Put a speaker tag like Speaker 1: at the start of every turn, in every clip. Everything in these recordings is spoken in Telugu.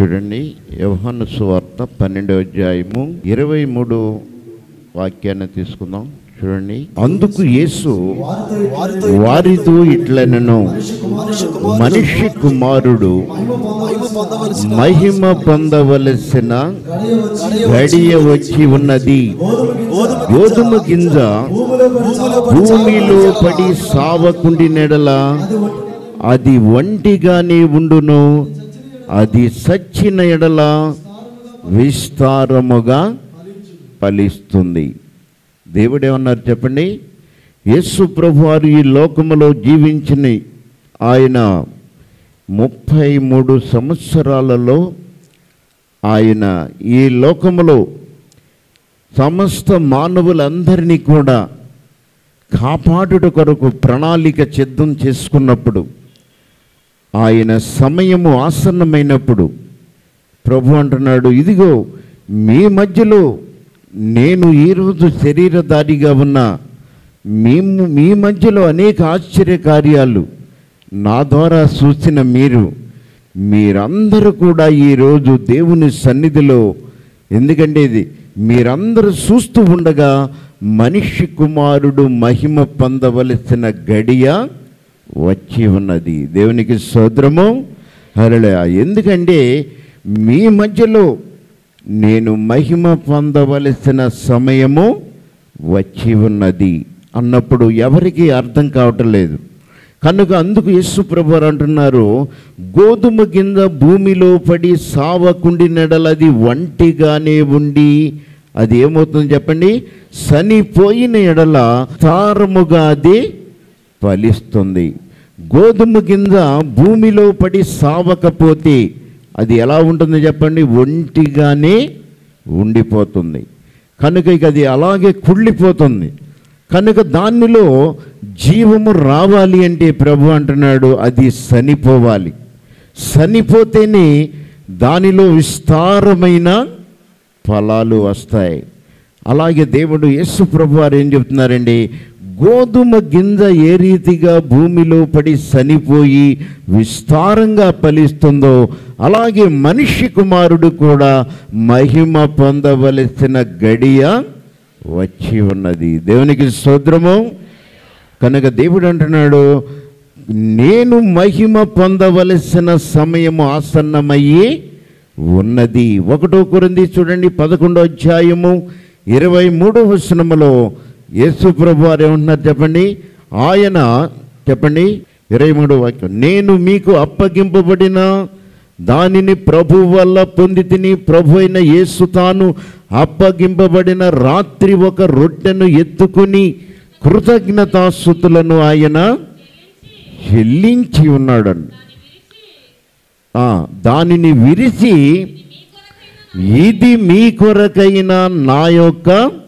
Speaker 1: చూడండి యోహాను సువార్త పన్నెండవ అధ్యాయము ఇరవై మూడు వాక్యాన్ని తీసుకుందాం చూడండి అందుకు యేసు
Speaker 2: వారితో
Speaker 1: వారితో ఇట్లనను మనిషి కుమారుడు మహిమ పొందవలసిన గడియ వచ్చి ఉన్నది గోధుమ గింజ భూమిలో పడి సావకుండి నెడల అది ఒంటిగానే ఉండును అది సచ్చిన ఎడల విస్తారముగా ఫలిస్తుంది దేవుడు ఏమన్నారు చెప్పండి యేసు ప్రభు వారు ఈ లోకములో జీవించిన ఆయన ముప్పై మూడు సంవత్సరాలలో ఆయన ఈ లోకములో సమస్త మానవులందరినీ కూడా కాపాడుట కొరకు ప్రణాళిక సిద్ధం చేసుకున్నప్పుడు ఆయన సమయము ఆసన్నమైనప్పుడు ప్రభు అంటున్నాడు ఇదిగో మీ మధ్యలో నేను ఈరోజు శరీరధారిగా ఉన్న మేము మీ మధ్యలో అనేక ఆశ్చర్య కార్యాలు నా ద్వారా చూసిన మీరు మీరందరూ కూడా ఈరోజు దేవుని సన్నిధిలో ఎందుకంటే ఇది మీరందరూ చూస్తూ ఉండగా మనిషి కుమారుడు మహిమ పొందవలసిన గడియ వచ్చి ఉన్నది దేవునికి సోదరము హరళ ఎందుకంటే మీ మధ్యలో నేను మహిమ పొందవలసిన సమయము వచ్చి ఉన్నది అన్నప్పుడు ఎవరికి అర్థం కావటం లేదు కనుక అందుకు యేసు ప్రభు వారు అంటున్నారు గోధుమ కింద భూమిలో పడి సావకుండి నెడలది ఒంటిగానే ఉండి అది ఏమవుతుంది చెప్పండి చనిపోయిన ఎడల తారముగా అది ఫలిస్తుంది గోధుమ కింద భూమిలో పడి సావకపోతే అది ఎలా ఉంటుంది చెప్పండి ఒంటిగానే ఉండిపోతుంది కనుక ఇక అది అలాగే కుళ్ళిపోతుంది కనుక దానిలో జీవము రావాలి అంటే ప్రభు అంటున్నాడు అది చనిపోవాలి చనిపోతేనే దానిలో విస్తారమైన ఫలాలు వస్తాయి అలాగే దేవుడు యేసు ప్రభు వారు ఏం చెప్తున్నారండి గోధుమ గింజ ఏ రీతిగా భూమిలో పడి చనిపోయి విస్తారంగా ఫలిస్తుందో అలాగే మనిషి కుమారుడు కూడా మహిమ పొందవలసిన గడియ వచ్చి ఉన్నది దేవునికి స్తోత్రము కనుక దేవుడు అంటున్నాడు నేను మహిమ పొందవలసిన సమయము ఆసన్నమయ్యి ఉన్నది ఒకటో కొరింది చూడండి పదకొండో అధ్యాయము ఇరవై మూడో వచనములో యేసు ప్రభు వారు ఏమంటున్నారు చెప్పండి ఆయన చెప్పండి ఇరవై మూడో వాక్యం నేను మీకు అప్పగింపబడిన దానిని ప్రభు వల్ల పొంది తిని ప్రభు అయిన యేసు తాను అప్పగింపబడిన రాత్రి ఒక రొట్టెను ఎత్తుకుని కృతజ్ఞతాస్థుతులను ఆయన చెల్లించి ఉన్నాడండి ఆ, దానిని విరిసి ఇది మీ కొరకైన నా యొక్క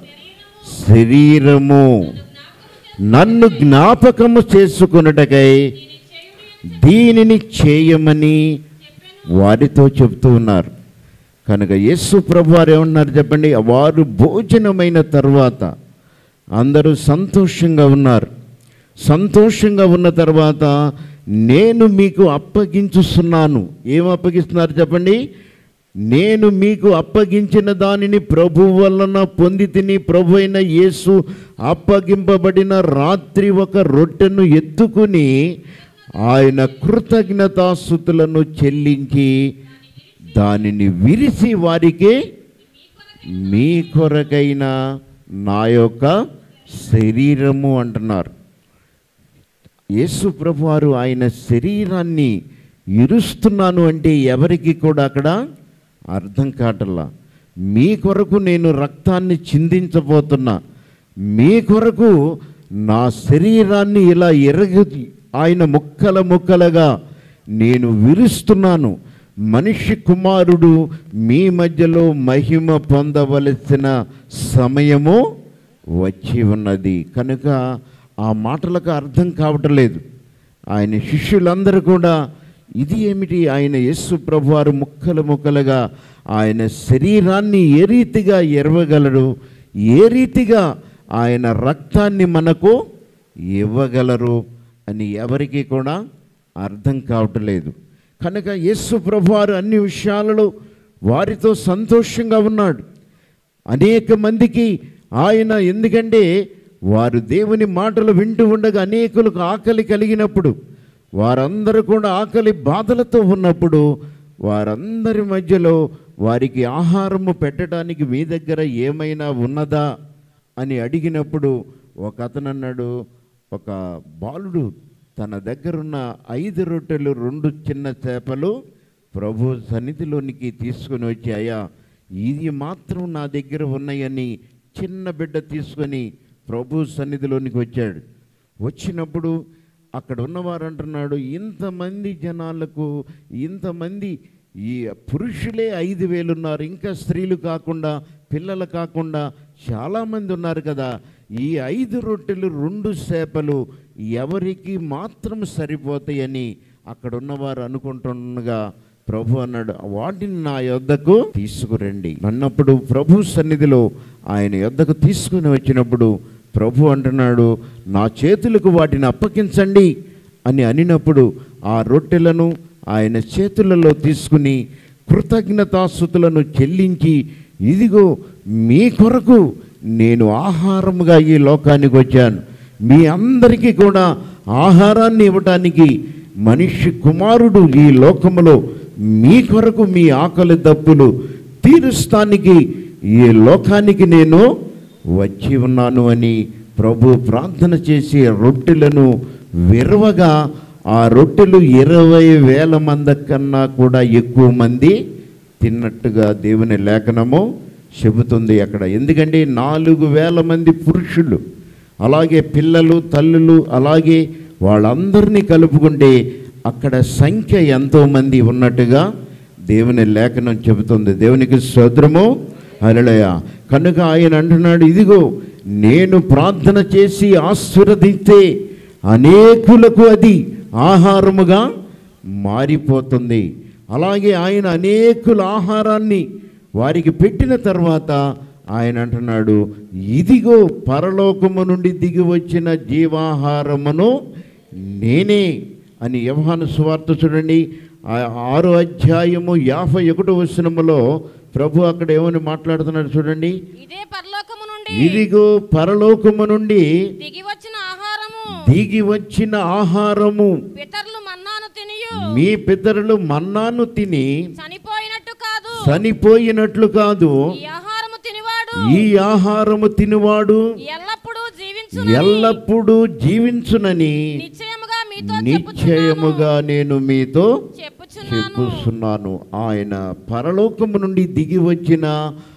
Speaker 1: శరీరము నన్ను జ్ఞాపకము చేసుకొనుటకై దీనిని చేయమని వారితో చెప్తూ ఉన్నారు కనుక యేసు ప్రభు వారు ఏమన్నారు చెప్పండి వారు భోజనమైన తర్వాత అందరూ సంతోషంగా ఉన్నారు సంతోషంగా ఉన్న తర్వాత నేను మీకు అప్పగించుస్తున్నాను ఏం అప్పగిస్తున్నారు చెప్పండి నేను మీకు అప్పగించిన దానిని ప్రభు వలన పొంది తిని ప్రభు అయిన యేసు అప్పగింపబడిన రాత్రి ఒక రొట్టెను ఎత్తుకుని ఆయన కృతజ్ఞతాస్థుతులను చెల్లించి దానిని విరిసి వారికి మీ కొరకైన నా యొక్క శరీరము అంటున్నారు యేసు ప్రభు వారు ఆయన శరీరాన్ని ఇరుస్తున్నాను అంటే ఎవరికి కూడా అక్కడ అర్థం కావటల్లా మీ కొరకు నేను రక్తాన్ని చిందించబోతున్నా మీ కొరకు నా శరీరాన్ని ఇలా ఎరగ ఆయన ముక్కల ముక్కలుగా నేను విరుస్తున్నాను మనిషి కుమారుడు మీ మధ్యలో మహిమ పొందవలసిన సమయము వచ్చి ఉన్నది కనుక ఆ మాటలకు అర్థం కావటం లేదు ఆయన శిష్యులందరూ కూడా ఇది ఏమిటి ఆయన యేసు ప్రభువారు ముక్కలు ముక్కలుగా ఆయన శరీరాన్ని ఏ రీతిగా ఎరవగలడు ఏ రీతిగా ఆయన రక్తాన్ని మనకు ఇవ్వగలరు అని ఎవరికి కూడా అర్థం కావటం లేదు కనుక యేసు ప్రభువారు అన్ని విషయాలలో వారితో సంతోషంగా ఉన్నాడు అనేక మందికి ఆయన ఎందుకంటే వారు దేవుని మాటలు వింటూ ఉండగా అనేకులకు ఆకలి కలిగినప్పుడు వారందరూ కూడా ఆకలి బాధలతో ఉన్నప్పుడు వారందరి మధ్యలో వారికి ఆహారము పెట్టడానికి మీ దగ్గర ఏమైనా ఉన్నదా అని అడిగినప్పుడు ఒక అతను అన్నాడు ఒక బాలుడు తన దగ్గరున్న ఐదు రొట్టెలు రెండు చిన్న చేపలు ప్రభు సన్నిధిలోనికి తీసుకొని వచ్చి అయ్యా ఇది మాత్రం నా దగ్గర ఉన్నాయని చిన్న బిడ్డ తీసుకొని ప్రభు సన్నిధిలోనికి వచ్చాడు వచ్చినప్పుడు అక్కడ ఉన్నవారు అంటున్నాడు ఇంతమంది జనాలకు ఇంతమంది ఈ పురుషులే ఐదు వేలు ఉన్నారు ఇంకా స్త్రీలు కాకుండా పిల్లలు కాకుండా చాలామంది ఉన్నారు కదా ఈ ఐదు రొట్టెలు రెండు చేపలు ఎవరికి మాత్రం సరిపోతాయని అక్కడ ఉన్నవారు అనుకుంటుండగా ప్రభు అన్నాడు వాటిని నా యొద్దకు తీసుకురండి అన్నప్పుడు ప్రభు సన్నిధిలో ఆయన యొద్దకు తీసుకుని వచ్చినప్పుడు ప్రభు అంటున్నాడు నా చేతులకు వాటిని అప్పగించండి అని అనినప్పుడు ఆ రొట్టెలను ఆయన చేతులలో తీసుకుని కృతజ్ఞతాస్థుతులను చెల్లించి ఇదిగో మీ కొరకు నేను ఆహారముగా ఈ లోకానికి వచ్చాను మీ అందరికీ కూడా ఆహారాన్ని ఇవ్వటానికి మనిషి కుమారుడు ఈ లోకములో మీ కొరకు మీ ఆకలి దప్పులు తీరుస్తానికి ఈ లోకానికి నేను వచ్చి ఉన్నాను అని ప్రభు ప్రార్థన చేసి రొట్టెలను విరవగా ఆ రొట్టెలు ఇరవై వేల మంది కన్నా కూడా ఎక్కువ మంది తిన్నట్టుగా దేవుని లేఖనము చెబుతుంది అక్కడ ఎందుకంటే నాలుగు వేల మంది పురుషులు అలాగే పిల్లలు తల్లులు అలాగే వాళ్ళందరినీ కలుపుకుంటే అక్కడ సంఖ్య ఎంతోమంది ఉన్నట్టుగా దేవుని లేఖనం చెబుతుంది దేవునికి స్తోత్రము హల్లెలూయా కనుక ఆయన అంటున్నాడు ఇదిగో నేను ప్రార్థన చేసి ఆశీర్వదిస్తే అనేకులకు అది ఆహారముగా మారిపోతుంది అలాగే ఆయన అనేకుల ఆహారాన్ని వారికి పెట్టిన తర్వాత ఆయన అంటున్నాడు ఇదిగో పరలోకము నుండి దిగి వచ్చిన జీవాహారమును నేనే అని యవహాను సువార్త చూడండి ఆ ఆరో అధ్యాయము యాభై ఒకటో వచనములో ప్రభు అక్కడ ఏమని మాట్లాడుతున్నాడు చూడండి
Speaker 2: ఇదే పరలోకము నుండి
Speaker 1: ఇదిగో పరలోకము నుండి
Speaker 2: దిగి వచ్చిన ఆహారము
Speaker 1: దిగి వచ్చిన ఆహారము
Speaker 2: పితరులు మన్నాను తినియు
Speaker 1: మీ పితరులు మన్నాను తిని
Speaker 2: చనిపోయినట్టు కాదు
Speaker 1: చనిపోయినట్లు కాదు
Speaker 2: ఈ ఆహారము తినివాడు
Speaker 1: ఈ ఆహారము తినువాడు
Speaker 2: ఎల్లప్పుడూ జీవించు
Speaker 1: ఎల్లప్పుడూ జీవించునని
Speaker 2: నిశ్చయముగా మీతో
Speaker 1: నిశ్చయముగా నేను మీతో
Speaker 2: చెప్పుచున్నాను
Speaker 1: చెప్పుస్తున్నాను ఆయన పరలోకము నుండి దిగి వచ్చిన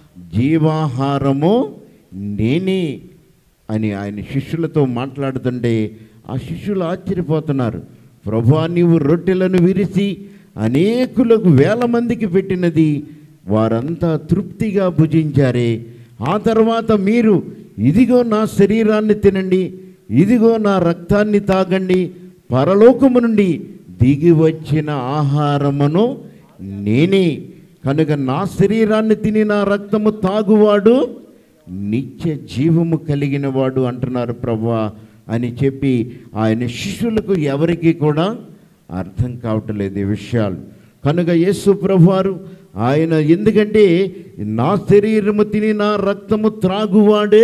Speaker 1: జీవాహారము నేనే అని ఆయన శిష్యులతో మాట్లాడుతుంటే ఆ శిష్యులు ఆశ్చర్యపోతున్నారు ప్రభా నీవు రొట్టెలను విరిసి అనేకులకు వేల మందికి పెట్టినది వారంతా తృప్తిగా భుజించారే ఆ తర్వాత మీరు ఇదిగో నా శరీరాన్ని తినండి ఇదిగో నా రక్తాన్ని తాగండి పరలోకము నుండి దిగి వచ్చిన ఆహారమును నేనే కనుక నా శరీరాన్ని తిని నా రక్తము తాగువాడు నిత్య జీవము కలిగిన వాడు అంటున్నారు ప్రభా అని చెప్పి ఆయన శిష్యులకు ఎవరికి కూడా అర్థం కావట్లేదు ఈ విషయాలు కనుక యేసు ప్రభువారు ఆయన ఎందుకంటే నా శరీరము తిని నా రక్తము త్రాగువాడే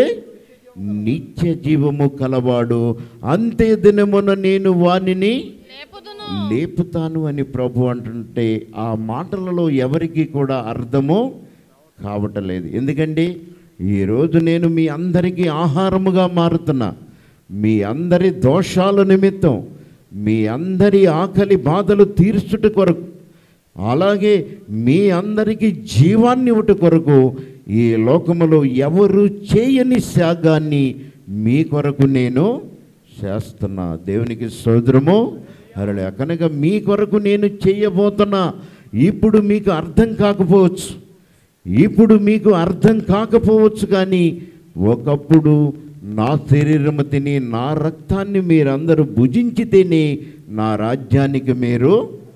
Speaker 1: నిత్య జీవము కలవాడు అంతే దినమున నేను వానిని
Speaker 2: లేపుదును
Speaker 1: లేపుతాను అని ప్రభు అంటుంటే ఆ మాటలలో ఎవరికి కూడా అర్థము కావటలేదు ఎందుకంటే ఈరోజు నేను మీ అందరికీ ఆహారముగా మారుతున్నా మీ అందరి దోషాల నిమిత్తం మీ అందరి ఆకలి బాధలు తీర్చుట కొరకు అలాగే మీ అందరికీ జీవాన్ని ఇవ్వట కొరకు ఈ లోకములో ఎవరు చేయని త్యాగాన్ని మీ కొరకు నేను చేస్తున్నా దేవునికి సోదరము అరలే కనుక మీ కొరకు నేను చేయబోతున్నా ఇప్పుడు మీకు అర్థం కాకపోవచ్చు ఇప్పుడు మీకు అర్థం కాకపోవచ్చు కానీ ఒకప్పుడు నా శరీరము తిని నా రక్తాన్ని మీరందరూ భుజించితేనే నా రాజ్యానికి మీరు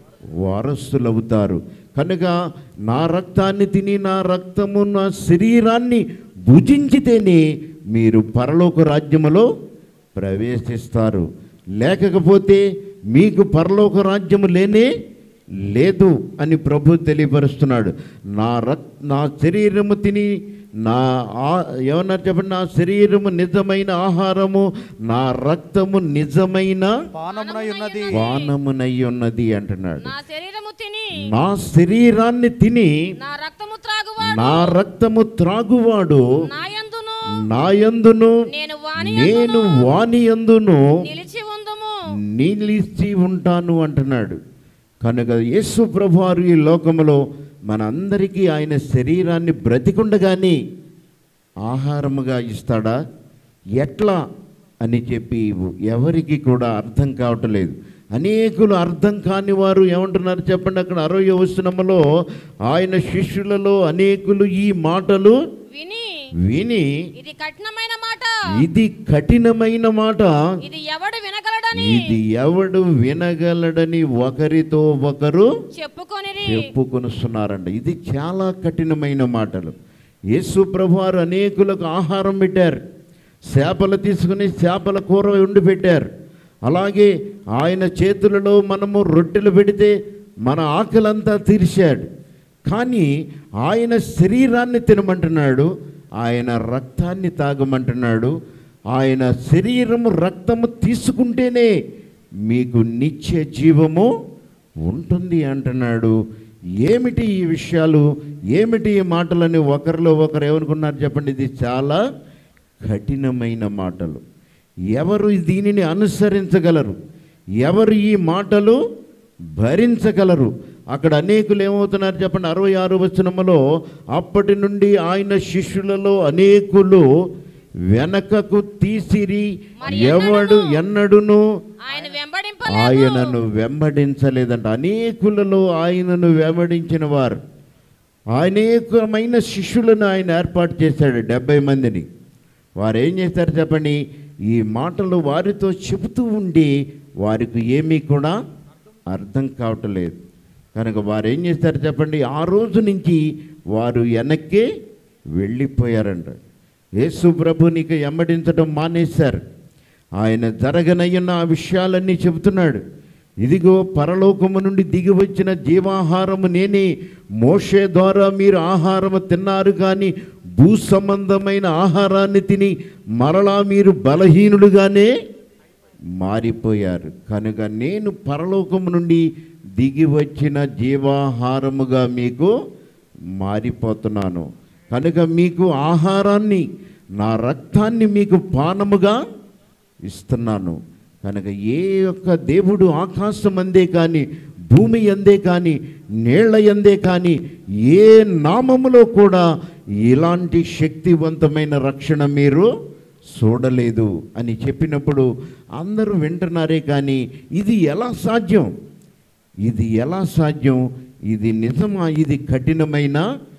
Speaker 1: వారసులవుతారు కనుక నా రక్తాన్ని తిని నా రక్తము నా శరీరాన్ని భుజించితేనే మీరు పరలోక రాజ్యములో ప్రవేశిస్తారు లేకపోతే మీకు పరలోక రాజ్యము లేనే లేదు అని ప్రభు తెలియపరుస్తున్నాడు నా రక్ నా శరీరము తిని నా ఆ ఏమన్నారు చెప్పండి నా శరీరము నిజమైన ఆహారము నా రక్తము నిజమైన
Speaker 3: పానమునై ఉన్నది
Speaker 1: పానమునై ఉన్నది అంటున్నాడు
Speaker 2: నా శరీరము తిని
Speaker 1: నా శరీరాన్ని తిని
Speaker 2: నా రక్తము త్రాగువాడు
Speaker 1: నా రక్తము త్రాగువాడు
Speaker 2: నా యందును
Speaker 1: నాయందును
Speaker 2: నేను వాని
Speaker 1: నేను వాని యందును
Speaker 2: నిలిచి ఉందుము
Speaker 1: నిలిచి ఉంటాను అంటున్నాడు కనుక యేసు ప్రభువారు ఈ లోకములో మనందరికీ ఆయన శరీరాన్ని బ్రతికుండగానే ఆహారముగా ఇస్తాడా ఎట్లా అని చెప్పి ఎవరికి కూడా అర్థం కావటం లేదు అనేకులు అర్థం కాని వారు ఏమంటున్నారు చెప్పండి అక్కడ అరవై వచనములో ఆయన శిష్యులలో అనేకులు ఈ మాటలు
Speaker 2: విని
Speaker 1: విని
Speaker 2: ఇది కఠినమైన మాట
Speaker 1: ఇది కఠినమైన మాట
Speaker 2: ఇది ఎవడు వినగలడని
Speaker 1: ఇది ఎవడు వినగలడని ఒకరితో ఒకరు
Speaker 2: చెప్పుకొనిరి
Speaker 1: చెప్పుకొనుస్తున్నారంట ఇది చాలా కఠినమైన మాటలు యేసు ప్రభువారు అనేకులకు ఆహారం పెట్టారు చేపలు తీసుకుని చేపల కూర వండి పెట్టారు అలాగే ఆయన చేతులలో మనము రొట్టెలు పెడితే మన ఆకలంతా తీర్చాడు కానీ ఆయన శరీరాన్ని తినమంటున్నాడు ఆయన రక్తాన్ని తాగమంటున్నాడు ఆయన శరీరము రక్తము తీసుకుంటేనే మీకు నిత్య జీవము ఉంటుంది అంటున్నాడు ఏమిటి ఈ విషయాలు ఏమిటి ఈ మాటలని ఒకరిలో ఒకరు ఏమనుకున్నారు చెప్పండి ఇది చాలా కఠినమైన మాటలు ఎవరు దీనిని అనుసరించగలరు ఎవరు ఈ మాటలు భరించగలరు అక్కడ అనేకులు ఏమవుతున్నారు చెప్పండి అరవై ఆరు వచనములో అప్పటి నుండి ఆయన శిష్యులలో అనేకులు వెనకకు తీసిరి
Speaker 2: మరి
Speaker 1: ఎవడు ఎన్నడును
Speaker 2: ఆయన వెంబడింపలేదు
Speaker 1: ఆయనను వెంబడించలేదంట అనేకులలో ఆయనను వెంబడించిన వారు అనేకమైన శిష్యులను ఆయన ఏర్పాటు చేశాడు డెబ్బై మందిని వారు ఏం చేశారు చెప్పండి ఈ మాటలు వారితో చెబుతూ ఉండి వారికి ఏమీ కూడా అర్థం కావటం లేదు కనుక వారు ఏం చేశారు చెప్పండి ఆ రోజు నుంచి వారు వెనక్కి వెళ్ళిపోయారంట యేసు ప్రభునికి ఎమ్మడించడం మానేశారు ఆయన జరగనయ్యున్న ఆ విషయాలన్నీ చెబుతున్నాడు ఇదిగో పరలోకము నుండి దిగి వచ్చిన జీవాహారము నేనే మోషే ద్వారా మీరు ఆహారము తిన్నారు కానీ భూ సంబంధమైన ఆహారాన్ని తిని మరలా మీరు బలహీనులుగానే మారిపోయారు కనుక నేను పరలోకము నుండి దిగి వచ్చిన జీవాహారముగా మీకు మారిపోతున్నాను కనుక మీకు ఆహారాన్ని నా రక్తాన్ని మీకు పానముగా ఇస్తున్నాను కనుక ఏ యొక్క దేవుడు ఆకాశం అందే కానీ భూమి అందే కానీ నీళ్ల ఎందే కానీ ఏ నామములో కూడా ఇలాంటి శక్తివంతమైన రక్షణ మీరు చూడలేదు అని చెప్పినప్పుడు అందరూ వింటున్నారే కానీ ఇది ఎలా సాధ్యం ఇది ఎలా సాధ్యం ఇది నిజమా ఇది కఠినమైన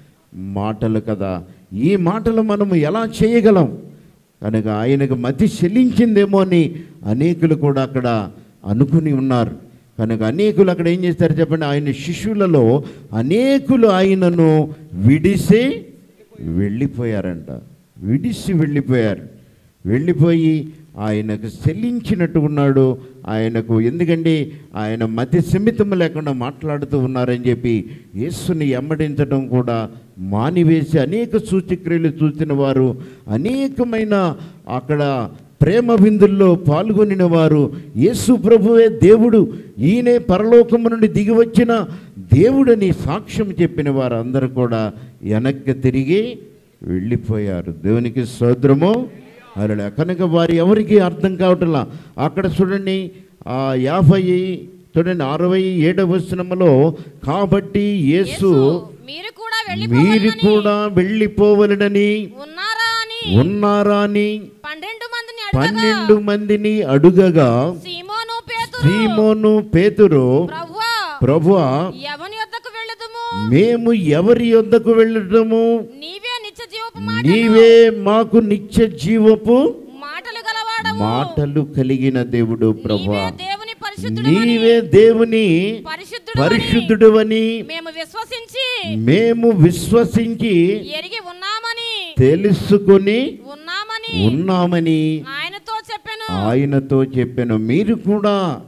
Speaker 1: మాటలు కదా ఈ మాటలు మనము ఎలా చేయగలం కనుక ఆయనకు మతి చెల్లించిందేమో అని అనేకులు కూడా అక్కడ అనుకుని ఉన్నారు కనుక అనేకులు అక్కడ ఏం చేస్తారు చెప్పండి ఆయన శిష్యులలో అనేకులు ఆయనను విడిసి వెళ్ళిపోయారంట విడిసి వెళ్ళిపోయారు వెళ్ళిపోయి ఆయనకు చెల్లించినట్టు ఉన్నాడు ఆయనకు ఎందుకంటే ఆయన మతి సిమితం లేకుండా మాట్లాడుతూ ఉన్నారని చెప్పి యేసుని ఎమ్మడించడం కూడా మానివేసి అనేక సూచక్రియలు చూసిన వారు అనేకమైన అక్కడ ప్రేమ విందుల్లో పాల్గొనిన వారు యేసు ప్రభువే దేవుడు ఈయనే పరలోకము నుండి దిగి వచ్చిన దేవుడని సాక్ష్యం చెప్పిన వారు అందరూ కూడా వెనక్కి తిరిగి వెళ్ళిపోయారు దేవునికి సోద్రము అలా కనుక వారి ఎవరికి అర్థం కావటంలా అక్కడ చూడండి ఆ యాభై చూడండి అరవై ఏడవ వచనములో కాబట్టి యేసు
Speaker 2: మీరు కూడా
Speaker 1: మీరు
Speaker 2: వెళ్ళిపోవాలని
Speaker 1: కూడా వెళ్ళిపోవలనని
Speaker 2: ఉన్నారా అని
Speaker 1: ఉన్నారా అని
Speaker 2: పన్నెండు మందిని అడగగా
Speaker 1: పన్నెండు మందిని అడుగగా
Speaker 2: సీమోను పేతురు
Speaker 1: సీమోను పేతురు
Speaker 2: ప్రభువా
Speaker 1: ప్రభువా
Speaker 2: ఎవని యొద్దకు వెళ్ళదుము
Speaker 1: మేము ఎవరి యొద్దకు వెళ్ళటము
Speaker 2: నీవే నిత్య జీవపు మాట
Speaker 1: నీవే మాకు నిత్య జీవపు
Speaker 2: మాటలు గలవాడవు
Speaker 1: మాటలు కలిగిన దేవుడు ప్రభువా
Speaker 2: నీవే దేవుని పరిశుద్ధుడు
Speaker 1: నీవే దేవుని
Speaker 2: పరిశుద్ధుడు
Speaker 1: పరిశుద్ధుడవని
Speaker 2: మేము విశ్వసించి
Speaker 1: మేము విశ్వసించి
Speaker 2: ఎరిగి ఉన్నామని
Speaker 1: తెలుసుకొని
Speaker 2: ఉన్నామని
Speaker 1: ఉన్నామని
Speaker 2: ఆయనతో చెప్పాను
Speaker 1: ఆయనతో చెప్పాను మీరు కూడా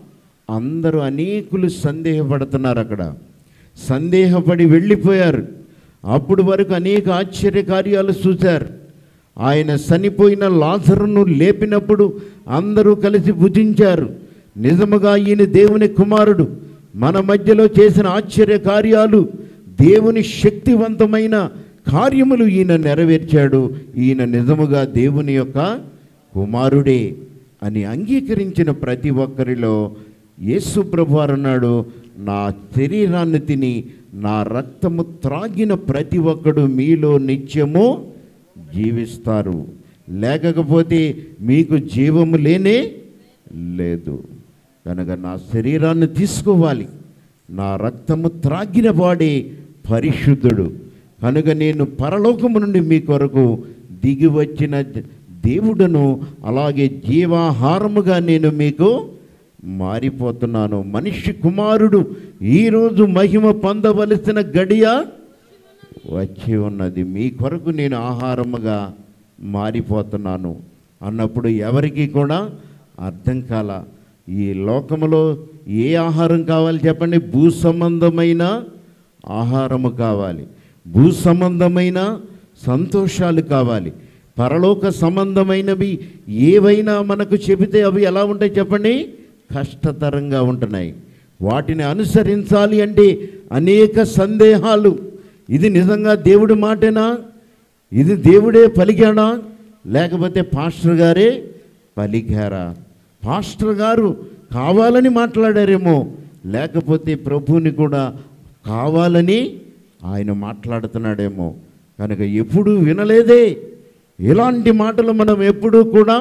Speaker 1: అందరూ అనేకులు సందేహపడుతున్నారు అక్కడ సందేహపడి వెళ్ళిపోయారు అప్పుడు వరకు అనేక ఆశ్చర్య కార్యాలు చూశారు ఆయన చనిపోయిన లాజరును లేపినప్పుడు అందరూ కలిసి భుజించారు నిజముగా ఈయన దేవుని కుమారుడు మన మధ్యలో చేసిన ఆశ్చర్య కార్యాలు దేవుని శక్తివంతమైన కార్యములు ఈయన నెరవేర్చాడు ఈయన నిజముగా దేవుని యొక్క కుమారుడే అని అంగీకరించిన ప్రతి ఒక్కరిలో యేసు ప్రభువారు అన్నాడు నా శరీరాన్ని తిని నా రక్తము త్రాగిన ప్రతి ఒక్కడు మీలో నిత్యము జీవిస్తారు లేకపోతే మీకు జీవము లేనే లేదు కనుక నా శరీరాన్ని తీసుకోవాలి నా రక్తము త్రాగిన వాడే పరిశుద్ధుడు కనుక నేను పరలోకము నుండి మీ కొరకు దిగి వచ్చిన దేవుడను అలాగే జీవాహారముగా నేను మీకు మారిపోతున్నాను మనిషి కుమారుడు ఈరోజు మహిమ పొందవలసిన గడియ వచ్చి ఉన్నది మీ కొరకు నేను ఆహారముగా మారిపోతున్నాను అన్నప్పుడు ఎవరికి కూడా అర్థం కాల ఈ లోకములో ఏ ఆహారం కావాలి చెప్పండి భూ సంబంధమైన ఆహారము కావాలి భూ సంబంధమైన సంతోషాలు కావాలి పరలోక సంబంధమైనవి ఏవైనా మనకు చెబితే అవి ఎలా ఉంటాయి చెప్పండి కష్టతరంగా ఉంటున్నాయి వాటిని అనుసరించాలి అంటే అనేక సందేహాలు ఇది నిజంగా దేవుడి మాటేనా ఇది దేవుడే పలికాడా లేకపోతే పాస్టర్ గారే పలికారా పాస్టర్ గారు కావాలని మాట్లాడారేమో లేకపోతే ప్రభువుని కూడా కావాలని ఆయన మాట్లాడుతున్నాడేమో కనుక ఎప్పుడూ వినలేదే ఇలాంటి మాటలు మనం ఎప్పుడూ కూడా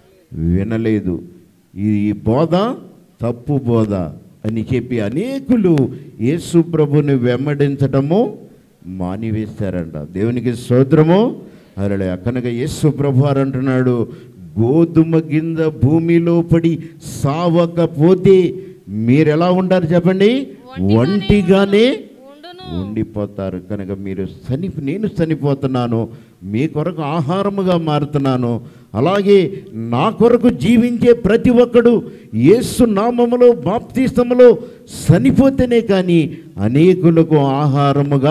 Speaker 1: వినలేదు ఈ బోధ తప్పు బోధ అని చెప్పి అనేకులు యేసు ప్రభుని వెంబడించటము మానివేశారంట దేవునికి స్తోత్రము అరలే కనుక యేసు ప్రభు వారు అంటున్నాడు గోధుమ గింజ భూమిలో పడి సావకపోతే మీరు ఎలా ఉంటారు చెప్పండి ఒంటిగానే
Speaker 2: ఉండును
Speaker 1: ఉండిపోతారు కనుక మీరు చని నేను చనిపోతున్నాను మీ కొరకు ఆహారముగా మారుతున్నాను అలాగే నా కొరకు జీవించే ప్రతి ఒక్కడు యేసు నామములో బాప్తిస్తములో చనిపోతేనే కానీ అనేకులకు ఆహారముగా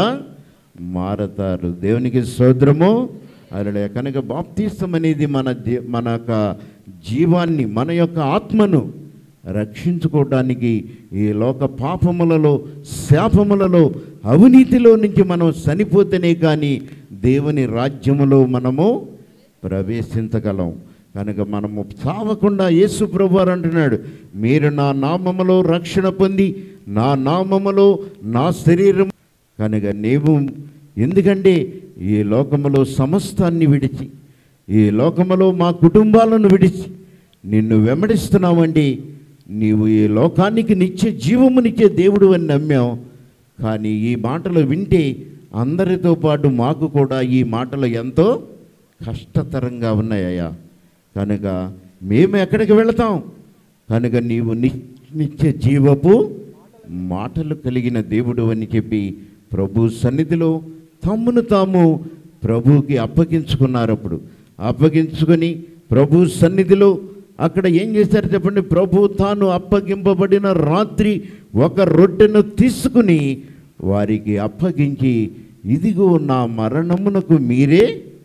Speaker 1: మారతారు దేవునికి సోదరము అలా కనుక బాప్తిస్తం అనేది మన జీ- మన యొక్క జీవాన్ని మన యొక్క ఆత్మను రక్షించుకోవడానికి ఈ లోక పాపములలో శాపములలో అవినీతిలో నుంచి మనం చనిపోతేనే కానీ దేవుని రాజ్యములో మనము ప్రవేశించగలం కనుక మనము చావకుండా యేసు ప్రభువారు అంటున్నాడు మీరు నా నామములో రక్షణ పొంది నా నామములో నా శరీరం కనుక నీవు ఎందుకంటే ఈ లోకములో సమస్తాన్ని విడిచి ఈ లోకములో మా కుటుంబాలను విడిచి నిన్ను వెంబడిస్తున్నామండి నీవు ఈ లోకానికి నిత్య జీవమునిచ్చే దేవుడు అని నమ్మాం కానీ ఈ మాటలు వింటే అందరితో పాటు మాకు కూడా ఈ మాటలు ఎంతో కష్టతరంగా ఉన్నాయ్యా కనుక మేము ఎక్కడికి వెళతాం కనుక నీవు ని నిత్య జీవపు మాటలు కలిగిన దేవుడు అని చెప్పి ప్రభు సన్నిధిలో తమ్మును తాము ప్రభువుకి అప్పగించుకున్నారు అప్పుడు అప్పగించుకొని ప్రభు సన్నిధిలో అక్కడ ఏం చేశారు చెప్పండి ప్రభు తాను అప్పగింపబడిన రాత్రి ఒక రొట్టెను తీసుకుని వారికి అప్పగించి ఇదిగో నా మరణమునకు మీరే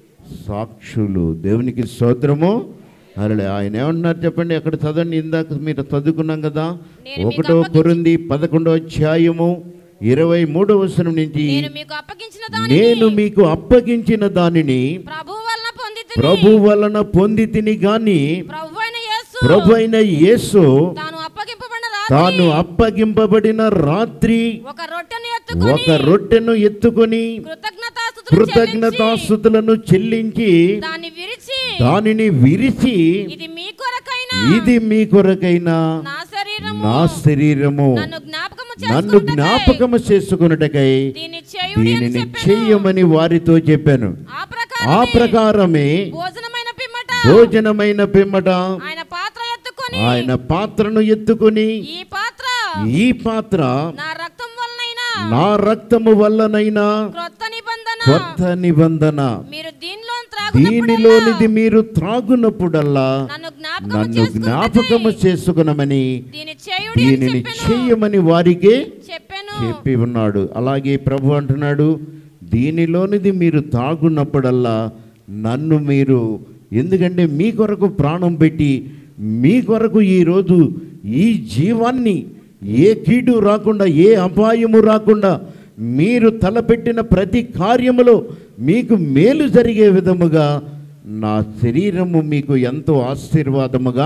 Speaker 1: సాక్షులు దేవునికి స్తోత్రము అలా ఆయన ఏమన్నారు చెప్పండి అక్కడ చదవండి ఇందాక మీరు చదువుకున్నాం కదా
Speaker 2: నేను మీకు
Speaker 1: ఒకటో
Speaker 2: అప్పగించి-
Speaker 1: కొరింది పదకొండో అధ్యాయము ఇరవై మూడో వచనం నుంచి
Speaker 2: నేను మీకు అప్పగించిన దానిని
Speaker 1: నేను మీకు అప్పగించిన దానిని
Speaker 2: ప్రభు వలన పొంది
Speaker 1: ప్రభు వలన పొంది తిని గాని
Speaker 2: ప్రభు అయిన యేసు
Speaker 1: ప్రభు అయిన యేసు
Speaker 2: తాను అప్పగింపబడిన
Speaker 1: తాను
Speaker 2: రాత్రి
Speaker 1: అప్పగింపబడిన రాత్రి
Speaker 2: ఒక రొట్టెను
Speaker 1: ఒక
Speaker 2: ఎత్తుకొని
Speaker 1: రొట్టెను ఎత్తుకొని
Speaker 2: కృతజ్ఞతాస్తుతులు చెల్లించి
Speaker 1: కృతజ్ఞతాస్థుతులను చెల్లించి
Speaker 2: దాన్ని విరిచి
Speaker 1: దానిని విరిచి
Speaker 2: ఇది మీ కొరకైనా
Speaker 1: ఇది మీ కొరకైనా
Speaker 2: నా శరీరము
Speaker 1: నా శరీరము
Speaker 2: నన్ను జ్ఞాపకము
Speaker 1: నన్ను
Speaker 2: చేసుకొనుటకై
Speaker 1: జ్ఞాపకము చేసుకున్నటకై
Speaker 2: దీన్ని చేయుడి అని
Speaker 1: దీనిని
Speaker 2: చెప్పెను.
Speaker 1: చెయ్యమని వారితో చెప్పాను
Speaker 2: ఆ
Speaker 1: ఆ
Speaker 2: ప్రకారమే
Speaker 1: ప్రకారమే
Speaker 2: భోజనమైన పిమ్మట
Speaker 1: భోజనమైన పిమ్మట
Speaker 2: ఆయన పాత్ర ఎత్తుకొని
Speaker 1: ఆయన పాత్రను ఎత్తుకొని
Speaker 2: ఈ పాత్ర
Speaker 1: ఈ పాత్ర
Speaker 2: నా రక్తం వలనైనా
Speaker 1: నా రక్తము వల్లనైనా
Speaker 2: క్రొత్త నిబంధన
Speaker 1: కొత్త నిబంధన
Speaker 2: మీరు దీనిలో త్రాగునప్పుడల్లా
Speaker 1: దీనిలోనిది మీరు త్రాగునప్పుడల్లా
Speaker 2: నన్ను జ్ఞాపకము
Speaker 1: నన్ను
Speaker 2: చేసుకున్నదై
Speaker 1: జ్ఞాపకము చేసుకునమని
Speaker 2: దీని చేయుడి అని
Speaker 1: దీనిని
Speaker 2: చెప్పెను.
Speaker 1: చెయ్యమని వారికి
Speaker 2: చెప్పాను
Speaker 1: చెప్పి ఉన్నాడు అలాగే ప్రభు అంటున్నాడు దీనిలోనిది మీరు తాగున్నప్పుడల్లా నన్ను మీరు ఎందుకంటే మీ కొరకు ప్రాణం పెట్టి మీ కొరకు ఈరోజు ఈ జీవాన్ని ఏ కీడు రాకుండా ఏ అపాయము రాకుండా మీరు తలపెట్టిన ప్రతి కార్యములో మీకు మేలు జరిగే విధముగా నా శరీరము మీకు ఎంతో ఆశీర్వాదముగా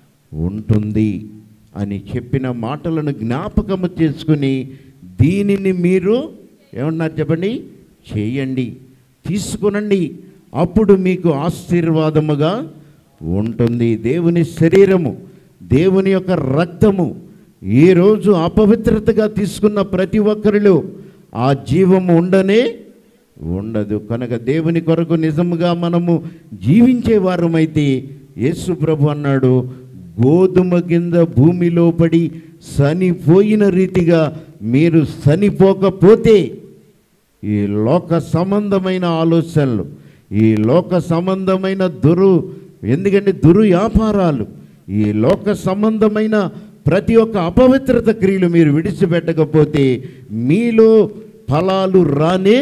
Speaker 1: ఉంటుంది అని చెప్పిన మాటలను జ్ఞాపకము చేసుకుని దీనిని మీరు ఏమన్నారు చెప్పండి చేయండి తీసుకునండి అప్పుడు మీకు ఆశీర్వాదముగా ఉంటుంది దేవుని శరీరము దేవుని యొక్క రక్తము ఈరోజు అపవిత్రతగా తీసుకున్న ప్రతి ఒక్కరిలో ఆ జీవము ఉండనే ఉండదు కనుక దేవుని కొరకు నిజముగా మనము జీవించే వారమైతే యేసు ప్రభు అన్నాడు గోధుమ కింద భూమిలో పడి చనిపోయిన రీతిగా మీరు చనిపోకపోతే ఈ లోక సంబంధమైన ఆలోచనలు ఈ లోక సంబంధమైన దురు ఎందుకంటే దురు వ్యాపారాలు ఈ లోక సంబంధమైన ప్రతి ఒక్క అపవిత్రత క్రియలు మీరు విడిచిపెట్టకపోతే మీలో ఫలాలు రానే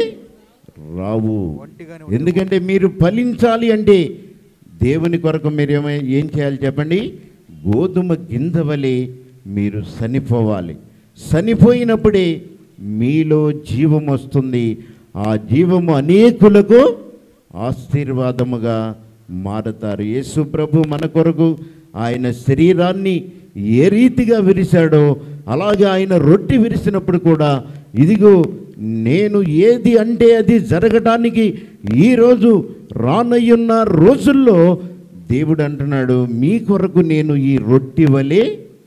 Speaker 1: రావు ఎందుకంటే మీరు ఫలించాలి అంటే దేవుని కొరకు మీరు ఏమై ఏం చేయాలి చెప్పండి గోధుమ గింజ వలె మీరు చనిపోవాలి చనిపోయినప్పుడే మీలో జీవం వస్తుంది ఆ జీవము అనేకులకు ఆశీర్వాదముగా మారతారు యేసు ప్రభు మన కొరకు ఆయన శరీరాన్ని ఏ రీతిగా విరిశాడో అలాగే ఆయన రొట్టె విరిసినప్పుడు కూడా ఇదిగో నేను ఏది అంటే అది జరగటానికి ఈరోజు రానయ్యున్న రోజుల్లో దేవుడు అంటున్నాడు మీ కొరకు నేను ఈ రొట్టె వలె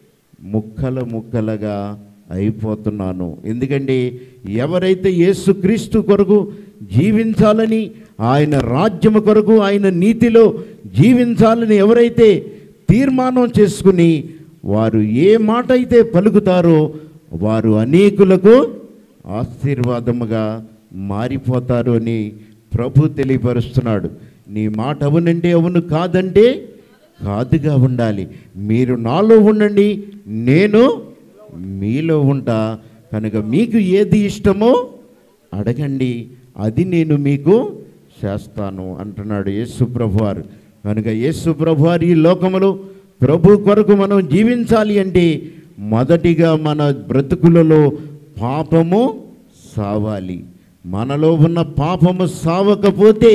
Speaker 1: ముక్కల ముక్కలుగా అయిపోతున్నాను ఎందుకంటే ఎవరైతే యేసుక్రీస్తు కొరకు జీవించాలని ఆయన రాజ్యము కొరకు ఆయన నీతిలో జీవించాలని ఎవరైతే తీర్మానం చేసుకుని వారు ఏ మాట అయితే పలుకుతారో వారు అనేకులకు ఆశీర్వాదముగా మారిపోతారు అని ప్రభు తెలియపరుస్తున్నాడు నీ మాట అవునంటే అవును కాదంటే కాదుగా ఉండాలి మీరు నాలో ఉండండి నేను మీలో ఉంటా కనుక మీకు ఏది ఇష్టమో అడగండి అది నేను మీకు చేస్తాను అంటున్నాడు యేసు ప్రభువారు కనుక యేసు ప్రభువారు ఈ లోకములో ప్రభు కొరకు మనం జీవించాలి అంటే మొదటిగా మన బ్రతుకులలో పాపము సావాలి మనలో ఉన్న పాపము సావకపోతే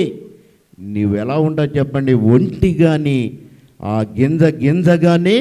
Speaker 1: నీవు ఎలా ఉంటావు చెప్పండి ఒంటిగాని ఆ గింజ గింజగానే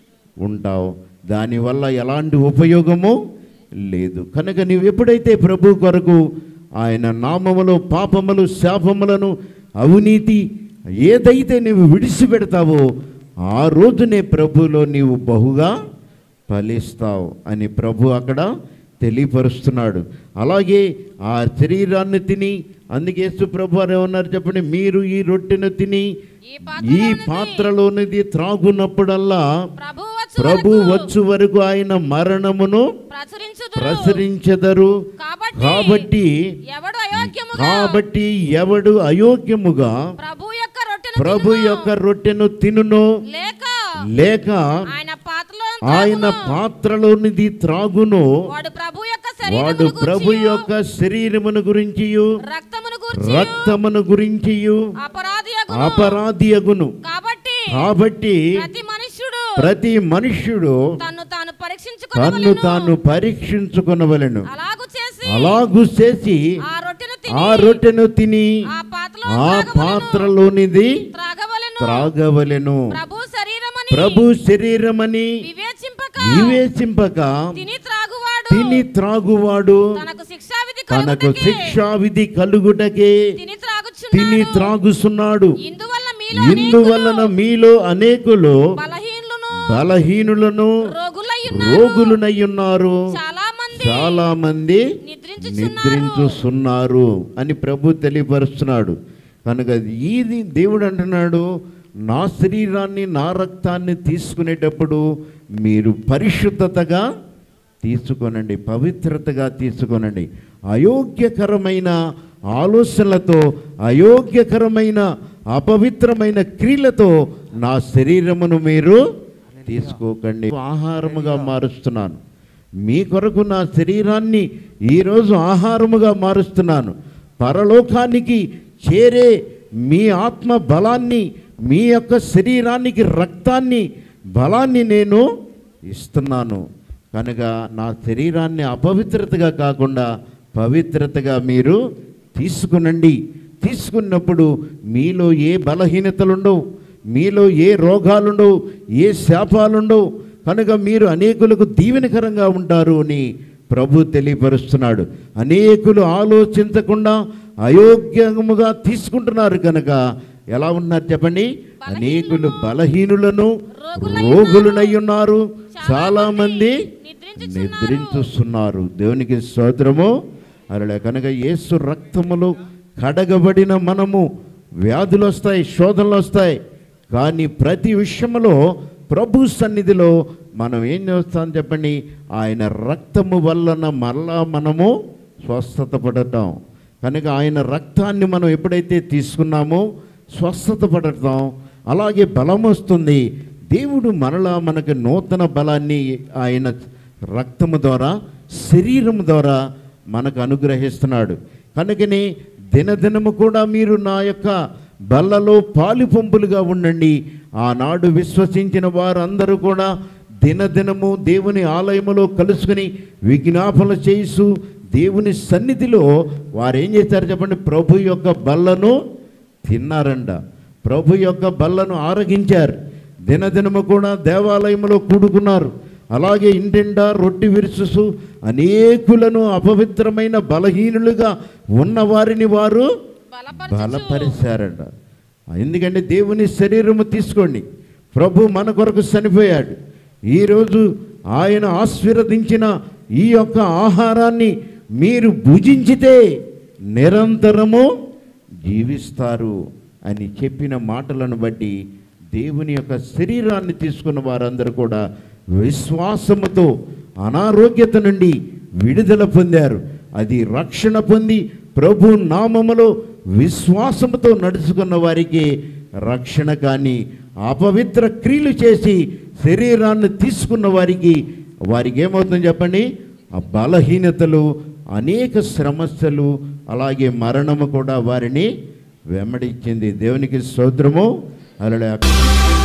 Speaker 1: ఉంటావు దానివల్ల ఎలాంటి ఉపయోగము లేదు కనుక నీవు ఎప్పుడైతే ప్రభు కొరకు ఆయన నామములో పాపములు శాపములను అవినీతి ఏదైతే నీవు విడిచిపెడతావో ఆ రోజునే ప్రభులో నీవు బహుగా ఫలిస్తావు అని ప్రభు అక్కడ తెలియపరుస్తున్నాడు అలాగే ఆ శరీరాన్ని తిని అందుకే యేసు ప్రభు వారు ఏమన్నారు చెప్పండి మీరు ఈ రొట్టెను తిని
Speaker 2: ఈ
Speaker 1: ఈ పాత్రలోనిది త్రాగునప్పుడల్లా
Speaker 2: ప్రభు వచ్చు
Speaker 1: ప్రభు
Speaker 2: వరకు
Speaker 1: వచ్చు వరకు ఆయన మరణమును
Speaker 2: ప్రచురించుదురు
Speaker 1: ప్రసరించెదరు
Speaker 2: కాబట్టి
Speaker 1: కాబట్టి
Speaker 2: ఎవడు అయోగ్యముగా
Speaker 1: కాబట్టి ఎవడు అయోగ్యముగా
Speaker 2: ప్రభు యొక్క రొట్టెను
Speaker 1: ప్రభు
Speaker 2: తినును,
Speaker 1: యొక్క రొట్టెను తినునో
Speaker 2: లేక
Speaker 1: లేక
Speaker 2: ఆయన పాత్రలో
Speaker 1: ఆయన పాత్రలోనిది త్రాగునో
Speaker 2: వాడు ప్రభు యొక్క
Speaker 1: వాడు
Speaker 2: శరీరమును
Speaker 1: ప్రభు
Speaker 2: గూర్చియు,
Speaker 1: యొక్క శరీరమును గురించి
Speaker 2: రక్తమును గురించి
Speaker 1: రక్తమును గురించి
Speaker 2: అపరాధి
Speaker 1: అపరాధియగును
Speaker 2: కాబట్టి
Speaker 1: కాబట్టి
Speaker 2: ప్రతి మనుష్యుడు
Speaker 1: ప్రతి మనుష్యుడు
Speaker 2: తన్ను తాను
Speaker 1: తన్ను
Speaker 2: పరీక్షించుకోవలను
Speaker 1: తాను పరీక్షించుకొనవలెను
Speaker 2: అలాగు చేసి
Speaker 1: అలాగు చేసి
Speaker 2: ఆ రొట్టెను
Speaker 1: ఆ
Speaker 2: తిని
Speaker 1: రొట్టెను తిని
Speaker 2: ఆ పాత్రలో
Speaker 1: ఆ
Speaker 2: త్రాగవలెను.
Speaker 1: పాత్రలోనిది
Speaker 2: త్రాగవలెను
Speaker 1: త్రాగవలెను
Speaker 2: ప్రభు శరీరమని
Speaker 1: ప్రభు శరీరమని
Speaker 2: వివేచింపక
Speaker 1: వివేచింపక
Speaker 2: తిని త్రాగువాడు
Speaker 1: తిని త్రాగువాడు
Speaker 2: తనకు శిక్షావిధి
Speaker 1: తనకు
Speaker 2: కలుగుటకే
Speaker 1: శిక్షావిధి కలుగుటకే
Speaker 2: తిని
Speaker 1: తిని
Speaker 2: త్రాగుచున్నాడు
Speaker 1: త్రాగుచున్నాడు
Speaker 2: ఇందువల్ల మీలో
Speaker 1: ఇందువలన మీలో అనేకులు
Speaker 2: బలహీనులను
Speaker 1: బలహీనులను
Speaker 2: రోగులయ్యున్నారు
Speaker 1: రోగులునయ్యున్నారు
Speaker 2: చాలా మంది
Speaker 1: చాలా మంది
Speaker 2: నిద్రించుచున్నారు
Speaker 1: నిద్రించుస్తున్నారు అని ప్రభు తెలియపరుస్తున్నాడు కనుక ఇది దేవుడు అంటున్నాడు నా శరీరాన్ని నా రక్తాన్ని తీసుకునేటప్పుడు మీరు పరిశుద్ధతగా తీసుకొనండి పవిత్రతగా తీసుకొనండి అయోగ్యకరమైన ఆలోచనలతో అయోగ్యకరమైన అపవిత్రమైన క్రియలతో నా శరీరమును మీరు తీసుకోకండి ఆహారముగా మారుస్తున్నాను మీ కొరకు నా శరీరాన్ని ఈరోజు ఆహారముగా మారుస్తున్నాను పరలోకానికి చేరే మీ ఆత్మ బలాన్ని మీ యొక్క శరీరానికి రక్తాన్ని బలాన్ని నేను ఇస్తున్నాను కనుక నా శరీరాన్ని అపవిత్రతగా కాకుండా పవిత్రతగా మీరు తీసుకునండి తీసుకున్నప్పుడు మీలో ఏ బలహీనతలుండవు మీలో ఏ రోగాలుండవు ఏ శాపాలుండవు కనుక మీరు అనేకులకు దీవెనకరంగా ఉంటారు అని ప్రభు తెలియపరుస్తున్నాడు అనేకులు ఆలోచించకుండా అయోగ్యముగా తీసుకుంటున్నారు కనుక ఎలా ఉన్నారు చెప్పండి అనేకులు బలహీనులను రోగులనై ఉన్నారు చాలా మంది నిద్రించుస్తున్నారు దేవునికి స్తోత్రము అలా కనుక యేసు రక్తములో కడగబడిన మనము వ్యాధులు వస్తాయి శోధనలు వస్తాయి కానీ ప్రతి విషయంలో ప్రభు సన్నిధిలో మనం ఏం చేస్తాం చెప్పండి ఆయన రక్తము వలన మరలా మనము స్వస్థత పడతాం కనుక ఆయన రక్తాన్ని మనం ఎప్పుడైతే తీసుకున్నామో స్వస్థత పడతాం అలాగే బలం వస్తుంది దేవుడు మరలా మనకు నూతన బలాన్ని ఆయన రక్తము ద్వారా శరీరం ద్వారా మనకు అనుగ్రహిస్తున్నాడు కనుకనే దినదినము కూడా మీరు నా యొక్క బల్లలో పాలు పంపులుగా ఉండండి ఆనాడు విశ్వసించిన వారందరూ కూడా దినదినము దేవుని ఆలయములో కలుసుకుని విజ్ఞాపన చేసు దేవుని సన్నిధిలో వారు ఏం చేశారు చెప్పండి ప్రభు యొక్క బల్లను తిన్నారంట ప్రభు యొక్క బల్లను ఆరగించారు దినదినము కూడా దేవాలయంలో కూడుకున్నారు అలాగే ఇంటిండా రొట్టి విరుసు అనేకులను అపవిత్రమైన బలహీనులుగా ఉన్న వారిని వారు బలపరిచారంట ఎందుకంటే దేవుని శరీరము తీసుకోండి ప్రభు మన కొరకు చనిపోయాడు ఈరోజు ఆయన ఆశీర్వదించిన ఈ యొక్క ఆహారాన్ని మీరు భుజించితే నిరంతరము జీవిస్తారు అని చెప్పిన మాటలను బట్టి దేవుని యొక్క శరీరాన్ని తీసుకున్న వారందరూ కూడా విశ్వాసముతో అనారోగ్యత నుండి విడుదల పొందారు అది రక్షణ పొంది ప్రభు నామములో విశ్వాసముతో నడుచుకున్న వారికి రక్షణ కానీ అపవిత్ర క్రియలు చేసి శరీరాన్ని తీసుకున్న వారికి వారికి ఏమవుతుందో చెప్పండి ఆ బలహీనతలు అనేక సమస్యలు అలాగే మరణము కూడా వారిని వెంబడించింది దేవునికి స్తోత్రము అలా